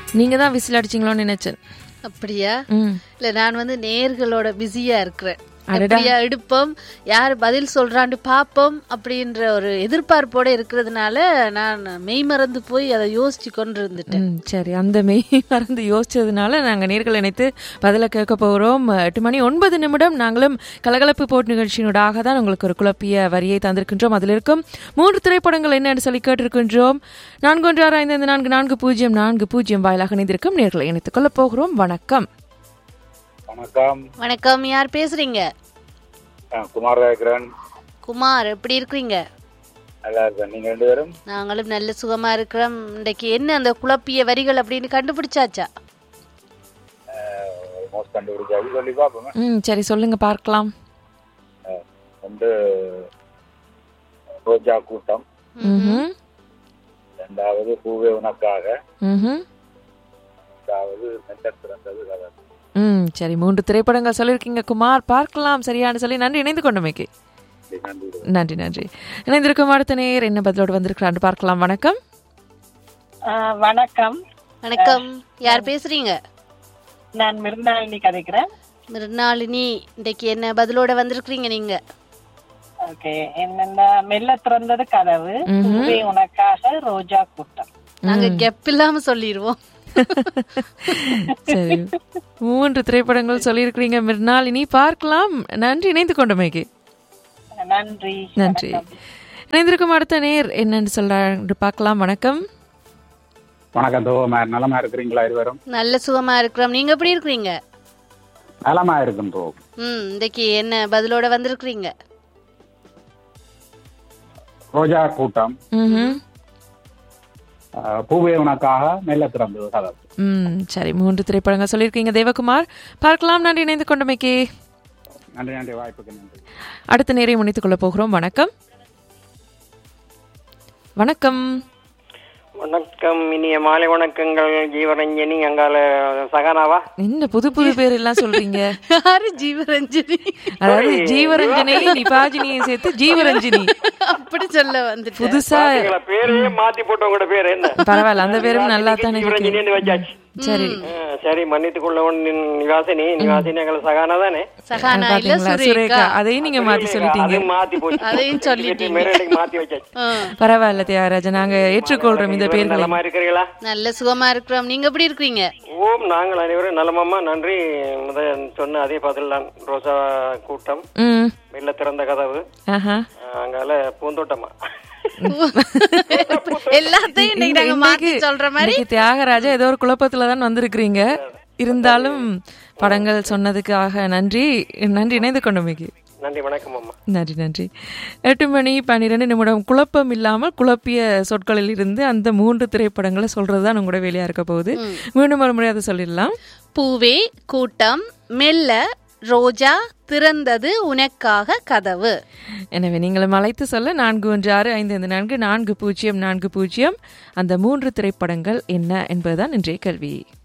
நீங்க தான் விசில் அடிச்சீங்களோன்னு நினைச்சேன் அப்படியா ம் இல்ல நான் வந்து நேர்களோட பிஸியா இருக்கிறேன் அப்படியா எடுப்போம் யார் பதில் சொல்றான்னு பாப்போம் அப்படின்ற ஒரு எதிர்பார்ப்போட இருக்கிறதுனால நான் மெய் மறந்து போய் அதை யோசிச்சு கொண்டு இருந்துட்டேன் ம், சரி அந்த மெய் மறந்து யோசிச்சதுனால நாங்க நேர்கள் இணைத்து பதில கேட்க போகிறோம் எட்டு மணி ஒன்பது நிமிடம் நாங்களும் கலகலப்பு போட் நிகழ்ச்சியினூடாக தான் உங்களுக்கு ஒரு குழப்பிய வரியை தந்திருக்கின்றோம் அதில் இருக்கும் மூன்று திரைப்படங்கள் என்னன்னு சொல்லி கேட்டிருக்கின்றோம் நான்கு ஒன்று ஆறு ஐந்து ஐந்து நான்கு நான்கு பூஜ்ஜியம் நான்கு பூஜ்ஜியம் வாயிலாக இணைந்திருக்கும் நேர்களை இணைத்துக் கொள்ளப் போகிறோம் வணக்கம் வணக்கம் வணக்கம் யார் பேசுறீங்க நான் குமார் கேட்கிறேன் குமார் எப்படி இருக்கிறீங்க நல்லா இருக்கேன் நீங்க ரெண்டு பேரும் நாங்களும் நல்ல சுகமா இருக்கிறோம் இன்றைக்கு என்ன அந்த குழப்பிய வரிகள் அப்படின்னு கண்டுபிடிச்சாச்சா மோஸ்ட் கண்டுபிடிச்சாச்சு சொல்லி பார்ப்போங்க ம் சரி சொல்லுங்க பார்க்கலாம் வந்து ரோஜா கூட்டம் ம்ஹும். ரெண்டாவது பூவே உனக்காக ம்ஹும். மூன்றாவது மெல்ல திறந்தது கதை ம் சரி மூன்று திரைப்படங்கள் சொல்லியிருக்கீங்க குமார் பார்க்கலாம் சரியானு சொல்லி நன்றி இணைந்து கொண்டமைக்கு இப்படி நன்றி நன்றி நன்றி இணைந்திருக்கும் அடுத்த நேர் என்ன பதிலோடு வந்திருக்கிறான்னு பார்க்கலாம் வணக்கம் ஆ, வணக்கம் வணக்கம் யார் பேசுறீங்க நான் மிருந்தாளினி கதைக்கிறேன் மிருநாளினி இன்றைக்கு என்ன பதிலோட வந்திருக்கிறீங்க நீங்க ஓகே என்னென்ன மெல்ல திறந்தது கதவு பூவே உனக்காக ரோஜா கூட்டம் நாங்க கெப் இல்லாம சொல்லிடுவோம் சரி மூன்று திரைப்படங்கள் சொல்லியிருக்கிறீங்க மிர்னாலினி பார்க்கலாம் நன்றி இணைந்து கொண்டமைக்கு நன்றி நன்றி இணைந்திருக்கும் அடுத்த நேர் என்னன்னு சொல்றாரு பார்க்கலாம் வணக்கம் வணக்கம் தோமா நலமா இருக்கிறீங்களா இருவரும் நல்ல சுகமா இருக்கிறோம் நீங்க எப்படி இருக்கிறீங்க நலமா இருக்கும் தோ ம் இன்றைக்கு என்ன பதிலோட வந்திருக்கிறீங்க ரோஜா கூட்டம் ம்ஹும். அஹ், பூவே உனக்காக மெல்ல திறந்தது கதை ம் சரி மூன்று திரைப்படங்கள் சொல்லியிருக்கீங்க தேவகுமார் பார்க்கலாம் நன்றி இணைந்து கொண்டமைக்கு நன்றி நன்றி வாய்ப்புக்கு நன்றி அடுத்த நேரை முன்னித்துக் கொள்ளப் போகிறோம் வணக்கம் வணக்கம் வணக்கம் இனிய மாலை வணக்கங்கள் ஜீவரஞ்சனி அங்கால சகனாவா என்ன புது புது பேர் எல்லாம் சொல்றீங்க யாரு ஜீவரஞ்சனி அதாவது ஜீவரஞ்சனையும் நிபாஜினியும் சேர்த்து ஜீவரஞ்சினி அப்படி சொல்ல வந்துட்டு புதுசா பாத்தீங்களா, பேரையே மாத்தி போட்டவங்களோட பேர் என்ன பரவாயில்ல அந்த பேரும் நல்லா தானே இருக்கு ஜீவரஞ்சனின்னு வச்சாச்சு சரி ஆ, சரி மன்னித்துக் கொள்ளவன் நிவாசினி நிவாசினி எங்களை சகானா தானே சகானா இல்ல பாத்தீங்களா சுரேகா சுரேகா அதையும் நீங்க மாத்தி சொல்லிட்டீங்க அதையும் மாத்தி போச்சு அதையும் சொல்லிட்டீங்க. மேரடிக்கு மாத்தி வச்சாச்சு ஆ, பரவாயில்ல தியாகராஜன் நாங்க ஏற்றுக்கொள்றோம் இந்த பேர்களை நலமா இருக்கிறீங்களா நல்ல சுகமா இருக்கிறோம் நீங்க எப்படி இருக்கிறீங்க ஓம் நாங்கள் அனைவரும் நலமாமா நன்றி முத சொன்ன அதே பதில் தான் ரோசா கூட்டம் ம் வெள்ள திறந்த கதவு ஆஹா ஆ, அங்கால பூந்தோட்டமா எல்லாத்தையும் இன்னைக்கு நாங்க மாத்தி சொல்ற மாதிரி இன்னைக்கு தியாகராஜா ஏதோ ஒரு குழப்பத்துல தான் வந்திருக்கிறீங்க இருந்தாலும் படங்கள் சொன்னதுக்காக நன்றி நன்றி இணைந்து கொண்டமைக்கு நன்றி வணக்கம் அம்மா நன்றி நன்றி எட்டு மணி பன்னிரெண்டு நிமிடம் குழப்பம் இல்லாமல் குழப்பிய சொற்களில் இருந்து அந்த மூன்று திரைப்படங்களை சொல்றது தான் உங்களோட வேலையா இருக்க போகுது மீண்டும் ஒரு முறை அதை சொல்லிடலாம் பூவே கூட்டம் மெல்ல ரோஜா திறந்தது உனக்காக கதவு எனவே நீங்களும் அழைத்து சொல்ல நான்கு ஒன்று ஆறு ஐந்து ஐந்து நான்கு நான்கு பூஜ்ஜியம் நான்கு பூஜ்ஜியம் அந்த மூன்று திரைப்படங்கள் என்ன என்பதுதான் இன்றைய கேள்வி